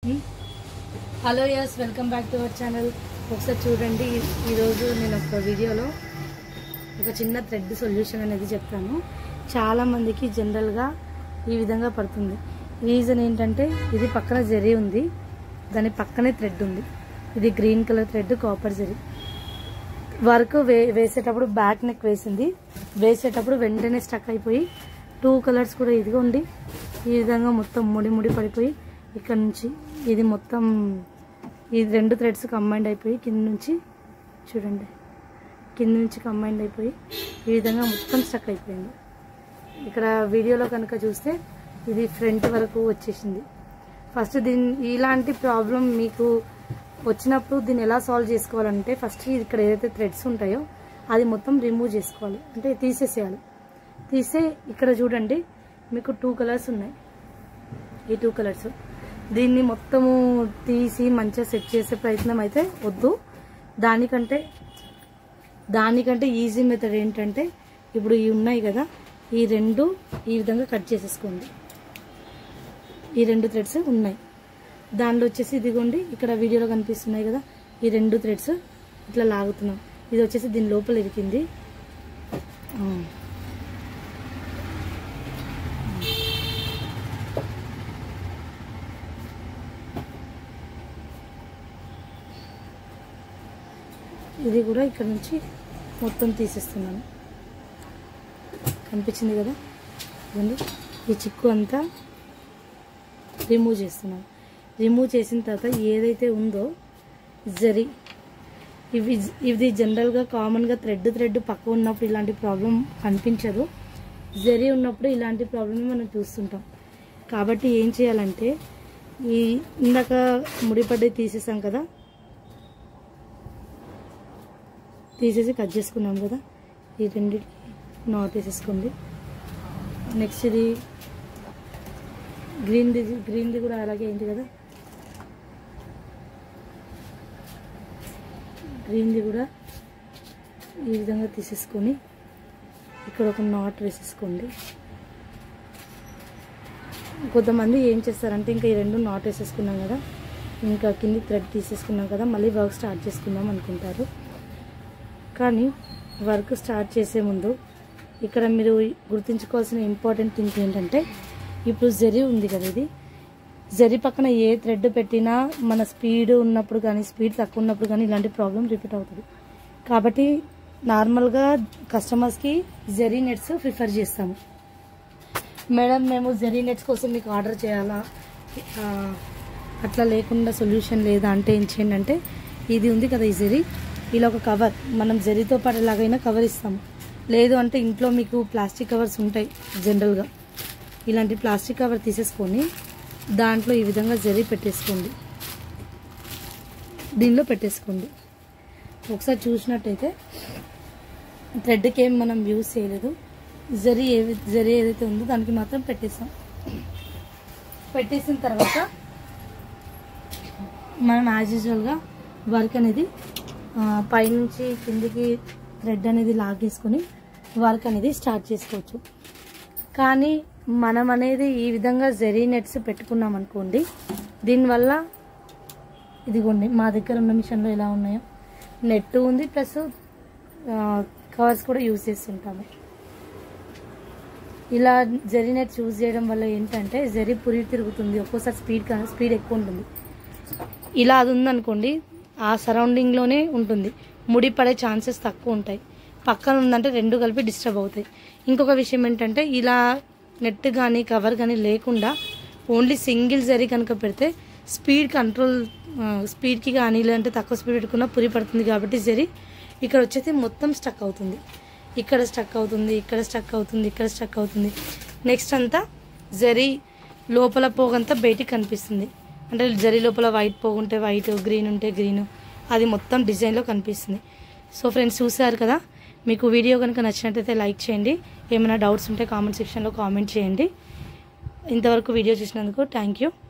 Hello yes welcome back to our channel ఒకసారి చూడండి ఈ- ఈరోజు నేను ఒక వీడియోలో ఒక చిన్న థ్రెడ్ సొల్యూషన్ అనేది చెప్తాను చాలా మందికి జనరల్గా ఈ విధంగా పడుతుంది రీజన్ ఏంటంటే ఇది పక్కన జరీ ఉంది దాని పక్కనే థ్రెడ్ ఉంది ఇది green colour thread copper zari work వే వేసేటప్పుడు బ్యాక్ నెక్ వేసింది వేసేటప్పుడు వెంటనే స్టక్ అయిపోయి టూ కలర్స్ కూడా ఇదిగా ఉండి ఈ విధంగా మొత్తం ముడి ముడి పడిపోయి ఇక్కడ నుంచి ఇది మొత్తం ఈ రెండు థ్రెడ్స్ కంబైండ్ అయిపోయి కింద నుంచి చూడండి కింద నుంచి కంబైండ్ అయిపోయి ఈ విధంగా మొత్తం స్టక్ అయిపోయింది ఇక్కడ వీడియోలో కనుక చూస్తే ఇది ఫ్రంట్ వరకు వచ్చేసింది ఫస్ట్ దీని ఇలాంటి ప్రాబ్లం మీకు వచ్చినప్పుడు దీన్ని ఎలా సాల్వ్ చేసుకోవాలంటే ఫస్ట్ ఇక్కడ ఏదైతే థ్రెడ్స్ ఉంటాయో అది మొత్తం రిమూవ్ చేసుకోవాలి అంటే తీసేసేయాలి తీసే ఇక్కడ చూడండి మీకు టూ కలర్స్ ఉన్నాయి ఈ టూ కలర్స్ దీన్ని మొత్తము తీసి మంచిగా సెట్ చేసే ప్రయత్నం అయితే వద్దు దానికంటే దానికంటే ఈజీ మెథడ్ ఏంటంటే ఇప్పుడు ఇవి ఉన్నాయి కదా ఈ రెండు ఈ విధంగా కట్ చేసేసుకోండి ఈ రెండు థ్రెడ్స్ ఉన్నాయి దానిలో వచ్చేసి ఇదిగోండి ఇక్కడ వీడియోలో కనిపిస్తున్నాయి కదా ఈ రెండు థ్రెడ్స్ ఇట్లా లాగుతున్నాం ఇది వచ్చేసి దీని లోపల ఇరికింది ఆ. ఇది కూడా ఇక్కడ నుంచి మొత్తం తీసేస్తున్నాను కనిపించింది కదా ఇదిగోండి ఈ చిక్కు అంతా రిమూవ్ చేస్తున్నాను రిమూవ్ చేసిన తర్వాత ఏదైతే ఉందో జరి ఇవి ఇది జనరల్గా కామన్గా థ్రెడ్ థ్రెడ్ పక్క ఉన్నప్పుడు ఇలాంటి ప్రాబ్లం కనిపించదు జరి ఉన్నప్పుడు ఇలాంటి ప్రాబ్లమ్ మనం చూస్తుంటాం కాబట్టి ఏం చేయాలంటే ఈ ఇందాక ముడిపడ్డది తీసేసాం కదా తీసేసి కట్ చేసుకున్నాం కదా ఈ రెండింటికి నాట్ వేసేసుకోండి నెక్స్ట్ ఇది గ్రీన్ది గ్రీన్ది కూడా అలాగే అయింది కదా గ్రీన్ది కూడా ఈ విధంగా తీసేసుకొని ఇక్కడ ఒక నాట్ వేసేసుకోండి కొంతమంది ఏం చేస్తారంటే ఇంకా ఈ రెండు నాట్ వేసేసుకున్నాం కదా ఇంకా కింది థ్రెడ్ తీసేసుకున్నాం కదా మళ్ళీ వర్క్ స్టార్ట్ చేసుకుందాం అనుకుంటారు కానీ వర్క్ స్టార్ట్ చేసే ముందు ఇక్కడ మీరు గుర్తుంచుకోవాల్సిన ఇంపార్టెంట్ థింగ్ ఏంటంటే ఇప్పుడు జరి ఉంది కదా ఇది జరి పక్కన ఏ థ్రెడ్ పెట్టినా మన స్పీడ్ ఉన్నప్పుడు కానీ స్పీడ్ తక్కువ ఉన్నప్పుడు కానీ ఇలాంటి ప్రాబ్లం రిపీట్ అవుతుంది కాబట్టి నార్మల్గా కస్టమర్స్కి జరీ నెట్స్ ప్రిఫర్ చేస్తాము మేడం మేము జరీ నెట్స్ కోసం మీకు ఆర్డర్ చేయాలా ఆ, అట్లా లేకుండా సొల్యూషన్ లేదా అంటే ఏం చేయండి అంటే ఇది ఉంది కదా ఈ జరీ ఇలా ఒక కవర్ మనం జరీతో పాటు ఎలాగైనా కవర్ ఇస్తాము లేదు అంటే ఇంట్లో మీకు ప్లాస్టిక్ కవర్స్ ఉంటాయి జనరల్గా ఇలాంటి ప్లాస్టిక్ కవర్ తీసేసుకొని దాంట్లో ఈ విధంగా జరీ పెట్టేసుకోండి దీనిలో పెట్టేసుకోండి ఒకసారి చూసినట్టయితే థ్రెడ్కి ఏం మనం యూజ్ చేయలేదు జరీ ఏ జరీ ఏదైతే ఉందో దానికి మాత్రం పెట్టేసాం పెట్టేసిన తర్వాత మనం యాజ్ యూజువల్గా వర్క్ అనేది ఆ, పైనుంచి కిందికి థ్రెడ్ అనేది లాగేసుకొని వర్క్ అనేది స్టార్ట్ చేసుకోవచ్చు కానీ మనం అనేది ఈ విధంగా జెరీ నెట్స్ పెట్టుకున్నాం అనుకోండి దీనివల్ల ఇదిగోండి మా దగ్గర ఉన్న మిషన్లో ఎలా ఉన్నాయో నెట్ ఉంది ప్లస్ కవర్స్ కూడా యూజ్ చేస్తుంటాము ఇలా జరీ నెట్స్ యూజ్ చేయడం వల్ల ఏంటంటే జరీ పురి తిరుగుతుంది ఒక్కోసారి స్పీడ్ కా- స్పీడ్ ఎక్కువ ఉంటుంది ఇలా అది ఉందనుకోండి ఆ సరౌండింగ్లోనే ఉంటుంది ముడి పడే ఛాన్సెస్ తక్కువ ఉంటాయి పక్కన ఉందంటే రెండు కలిపి డిస్టర్బ్ అవుతాయి ఇంకొక విషయం ఏంటంటే ఇలా నెట్ కానీ కవర్ కానీ లేకుండా ఓన్లీ సింగిల్ జరీ కనుక పెడితే స్పీడ్ కంట్రోల్ స్పీడ్కి కానీ లేదంటే తక్కువ స్పీడ్ పెట్టుకున్నా పురి పడుతుంది కాబట్టి జరీ ఇక్కడ వచ్చేసి మొత్తం స్టక్ అవుతుంది ఇక్కడ స్టక్ అవుతుంది ఇక్కడ స్టక్ అవుతుంది ఇక్కడ స్టక్ అవుతుంది నెక్స్ట్ అంతా జరీ లోపల పోగంతా బయటికి కనిపిస్తుంది అంటే జరీ లోపల వైట్ పోగుంటే వైట్ గ్రీన్ ఉంటే గ్రీన్ అది మొత్తం డిజైన్లో కనిపిస్తుంది సో ఫ్రెండ్స్ చూసారు కదా మీకు వీడియో కనుక నచ్చినట్టయితే లైక్ చేయండి ఏమైనా డౌట్స్ ఉంటే కామెంట్ సెక్షన్లో కామెంట్ చేయండి ఇంతవరకు వీడియో చూసినందుకు థ్యాంక్ యూ